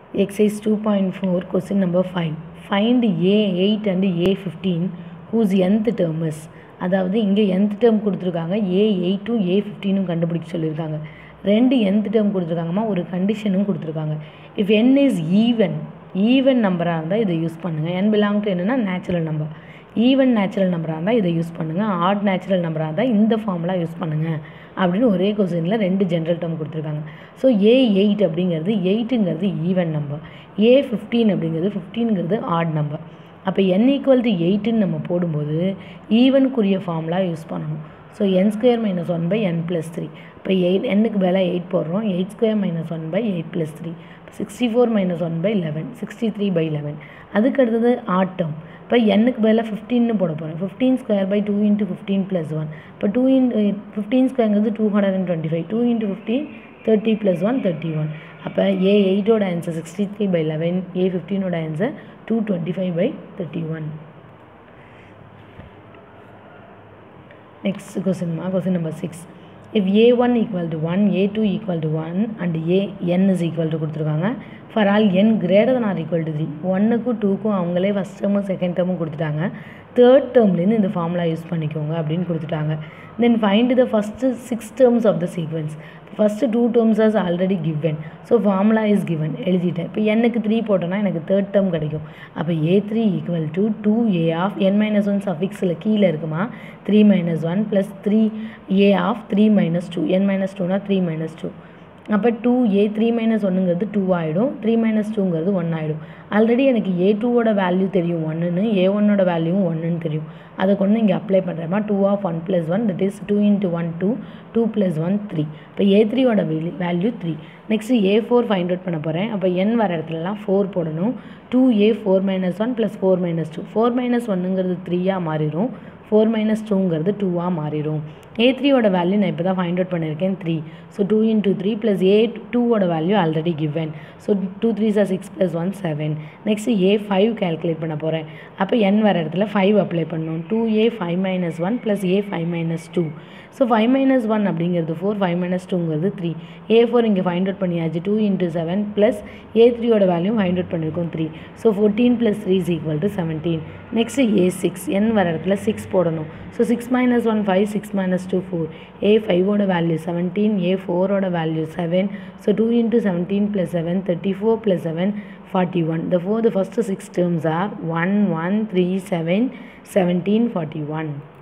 Exercise 2.4 question number 5 find a8 and a15 whose nth term is அதாவது இங்கே nth term கொடுத்துருக்காங்க a8ம் a15ம் கண்டுபிடிக்க சொல்லியிருக்காங்க ரெண்டு nth term கொடுத்துருக்காங்கம்மா ஒரு கண்டிஷனும் கொடுத்துருக்காங்க if n is even even நம்பராக இருந்தால் இதை யூஸ் பண்ணுங்கள் n பிலாங் டு என்னென்னா நேச்சுரல் நம்பர் ஈவன் நேச்சுரல் நம்பராக இருந்தால் இதை யூஸ் பண்ணுங்கள் ஆட் நேச்சுரல் நம்பராக இருந்தால் இந்த ஃபார்முலா யூஸ் பண்ணுங்கள் அப்படின்னு ஒரே கொஸ்டினில் ரெண்டு ஜென்ரல் டேர்ம் கொடுத்துருக்காங்க ஸோ ஏ எயிட் அப்படிங்கிறது எயிட்டுங்கிறது ஈவன் நம்பர் ஏ ஃபிஃப்டீன் அப்படிங்கிறது ஃபிஃப்டீன்ங்கிறது ஆட் நம்பர் அப்போ என் ஈக்குவல் டு எயிட்டுன்னு நம்ம போடும்போது ஈவனுக்குரிய ஃபார்முலா யூஸ் பண்ணணும் so n square minus one by n plus three இப்போ எயிட் எண்ணுக்கு மேலே எயிட் போடுறோம் eight square minus one by eight plus three sixty four minus one by eleven sixty three by eleven அதுக்கு அடுத்தது add term இப்போ எண்ணுக்கு பதிலாக ஃபிஃப்டின்னு போட போகிறேன் fifteen square by two into fifteen plus one இப்போ டூ இன் ஃபிஃப்டீன் ஸ்கொயர்ங்கிறது two hundred and twenty five two into fifteen thirty plus one thirty one அப்போ ஏ எயிட்டோட answer sixty three by eleven a ஃபிஃப்டீனோட answer two twenty five by thirty one next கொஸ்டின்மா question number six if a one equal to one a two equal to one and a n is equal to கொடுத்துருக்காங்க for all n greater than or equal to three ஒன்னுக்கும் டூக்கும் அவங்களே first டேர்மும் second டேர்மும் கொடுத்துட்டாங்க third டேர்ம்லேருந்து இந்த formula use பண்ணிக்கோங்க அப்படின்னு கொடுத்துட்டாங்க then find the first six terms of the sequence first two terms as already given so formula is given எழுதிட்டேன் இப்போ எனக்கு த்ரீ போட்டோன்னா எனக்கு தேர்ட் டேர்ம் கிடைக்கும் அப்போ a three equal to two a of n minus one சஃபிக்ஸில் கீழே இருக்குமா three minus one plus three a of three minus two n minus டூனா த்ரீ மைனஸ் டூ அப்போ டூ ஏ த்ரீ மைனஸ் ஒன்றுங்கிறது two ஆகிடும் three minus டூங்கிறது one ஆகிடும் already எனக்கு ஏ டூவோட வேல்யூ தெரியும் ஒன்றுன்னு ஏ ஒன்னோட வேல்யூவும் ஒன்றுன்னு தெரியும் அதை கொண்டு இங்கே அப்ளை பண்ணுறேமா two of one plus one that is two into one two two plus one three இப்போ ஏ த்ரீயோட value three next a four find out பண்ண போகிறேன் அப்போ என் வர இடத்துலலாம் ஃபோர் போடணும் two a four minus one plus four minus two four minus ஒன்றுங்கிறது த்ரீயாக மாறிடும் ஃபோர் மைனஸ் டூங்கிறது டூவாக மாறிடும் ஏ த்ரீயோட வேல்யூ நான் இப்போ தான் ஃபைண்ட் அவுட் பண்ணியிருக்கேன் three so two into three plus a டூவோட value already given so two three sir six plus one seven next a five calculate பண்ண போகிறேன் அப்போ என் வர இடத்துல ஃபைவ் அப்ளை பண்ணணும் two a five minus one plus a five minus two so five minus one அப்படிங்கிறது four five minus டூங்கிறது three a four இங்கே find out பண்ணியாச்சு டூ இன்ட்டு செவன் ப்ளஸ் ஏ த்ரீயோட வேல்யூ ஃபைண்ட் அவுட் பண்ணியிருக்கோம் three so fourteen plus three is equal to seventeen next a six n வர இடத்துல six போடணும் so six minus one five six minus two four a ஃபைவோட value seventeen a ஃபோரோட value seven so two into seventeen plus seven thirty four plus seven forty one the four the first six terms are one one three seven seventeen forty one